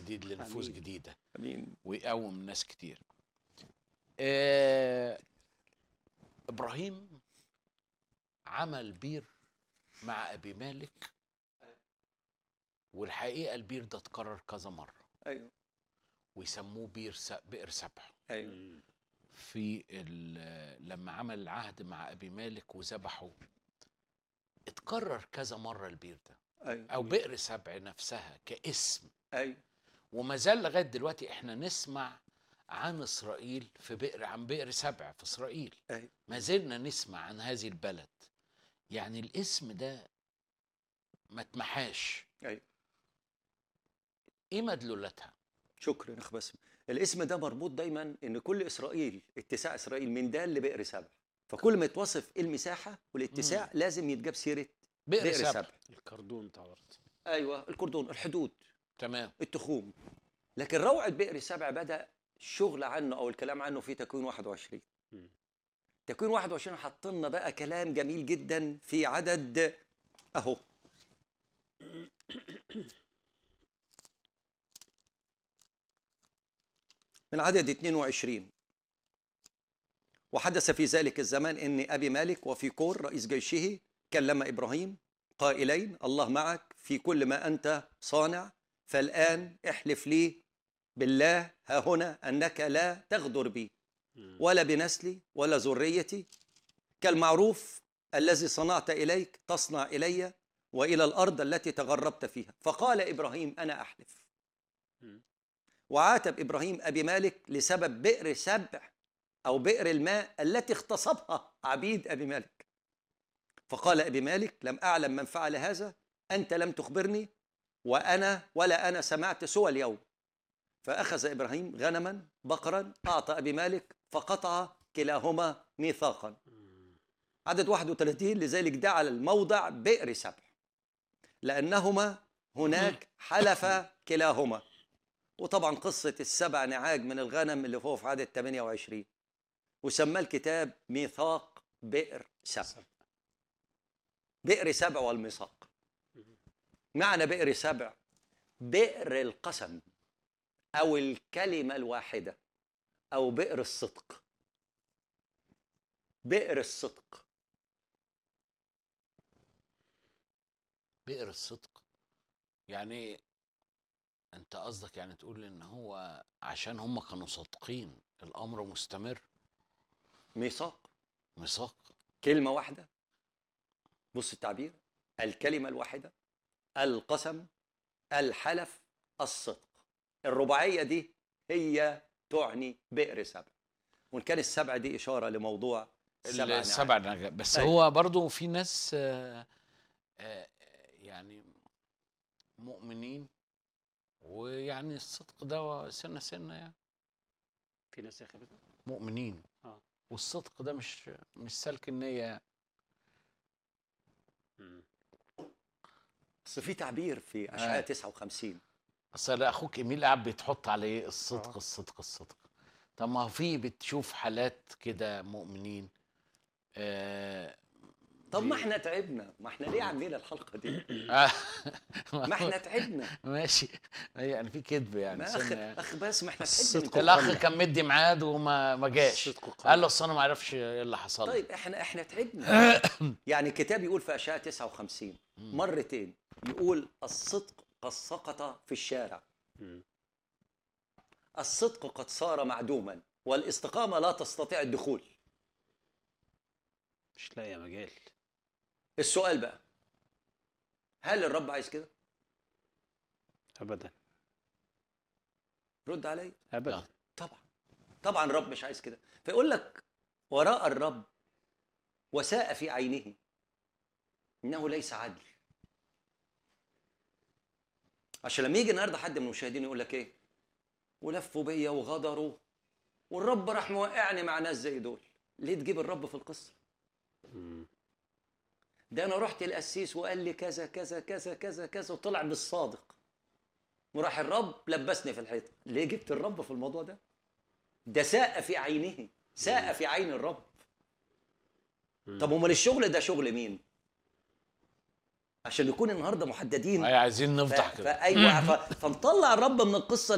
جديد لنفوس آمين. جديده امين ويقوم ناس كتير آه ابراهيم عمل بير مع ابي مالك والحقيقه البير ده اتكرر كذا مره ايوه ويسموه بير س... بئر سبع ايوه مم. في ال- لما عمل العهد مع ابي مالك وذبحه اتكرر كذا مره البير ده ايوه او بئر سبع نفسها كاسم ايوه وما زال لغايه دلوقتي احنا نسمع عن اسرائيل في بئر عن بئر سبع في اسرائيل أيوة. ما زلنا نسمع عن هذه البلد يعني الاسم ده ما اتمحاش أيوة. ايه مدلولاتها شكرا يا اخ باسم الاسم ده مربوط دايما ان كل اسرائيل اتساع اسرائيل من دال لبئر سبع فكل ما يتوصف المساحه والاتساع لازم يتجاب سيره بئر, بئر سبع, سبع الكردون بتاع الارض ايوه الكردون الحدود تمام التخوم لكن روعه بئر سبع بدا الشغل عنه او الكلام عنه في تكوين 21 مم. تكوين 21 حط لنا بقى كلام جميل جدا في عدد اهو من عدد 22 وحدث في ذلك الزمان ان ابي مالك وفي كور رئيس جيشه كلم ابراهيم قائلين الله معك في كل ما انت صانع فالان احلف لي بالله ها هنا انك لا تغدر بي مم. ولا بنسلي ولا ذريتي كالمعروف الذي صنعت اليك تصنع الي والى الارض التي تغربت فيها فقال ابراهيم انا احلف مم. وعاتب ابراهيم ابي مالك لسبب بئر سبع او بئر الماء التي اغتصبها عبيد ابي مالك فقال ابي مالك لم اعلم من فعل هذا انت لم تخبرني وانا ولا انا سمعت سوى اليوم فاخذ ابراهيم غنما بقرا اعطى ابي مالك فقطع كلاهما ميثاقا مم. عدد 31 لذلك جعل الموضع بئر سبع لأنهما هناك حلف كلاهما وطبعا قصة السبع نعاج من الغنم اللي فوق في عدد 28 وسماه الكتاب ميثاق بئر سبع سبع. بئر سبع والميثاق معنى بئر سبع بئر القسم أو الكلمة الواحدة أو بئر الصدق بئر الصدق بئر الصدق يعني انت قصدك يعني تقول ان هو عشان هم كانوا صادقين الامر مستمر ميثاق ميثاق كلمة واحدة بص التعبير الكلمة الواحدة القسم الحلف الصدق الرباعية دي هي تعني بئر سبع وإن كان السبع دي إشارة لموضوع السبع نعم. السبع نجا بس أيوة. هو برضو في ناس آه، آه، يعني مؤمنين ويعني الصدق ده سنة سنة يعني في ناس يا اخي بت- مؤمنين آه. والصدق ده مش مش سلك النية يعني. مم. بس في تعبير في آه. أشعياء 59 اصل اخوك ايميل قاعد بتحط عليه الصدق آه. الصدق الصدق طب ما هو في بتشوف حالات كده مؤمنين آه طب ما بي- احنا تعبنا ما احنا ليه عاملين الحلقة دي آه، ما احنا تعبنا ماشي يعني في كذب يعني ما أخ سنة يعني. أخ بس ما احنا الصدق تعبنا الاخ قلة. كان مدي ميعاد وما ما جاش الصدق قلة. قال له اصل انا ما اعرفش ايه اللي حصل لي. طيب احنا احنا تعبنا يعني الكتاب يقول في اشعياء 59 مم. مرتين يقول الصدق قد سقط في الشارع مم. الصدق قد صار معدوما والاستقامه لا تستطيع الدخول مش لاقي مجال السؤال بقى هل الرب عايز كده ابدا رد علي ابدا طبعا طبعا الرب مش عايز كده فيقول لك وراء الرب وساء في عينه انه ليس عدل عشان لما يجي النهارده حد من المشاهدين يقول لك ايه ولفوا بيا وغدروا والرب راح موقعني مع ناس زي دول ليه تجيب الرب في القصه مم. ده انا رحت القسيس وقال لي كذا كذا كذا كذا كذا وطلع بالصادق وراح الرب لبسني في الحيطه ليه جبت الرب في الموضوع ده ده ساء في عينه ساء في عين الرب مم. طب امال الشغل ده شغل مين عشان نكون النهارده محددين أي عايزين ف- نفضح كده فايوه ف- فنطلع الرب من القصه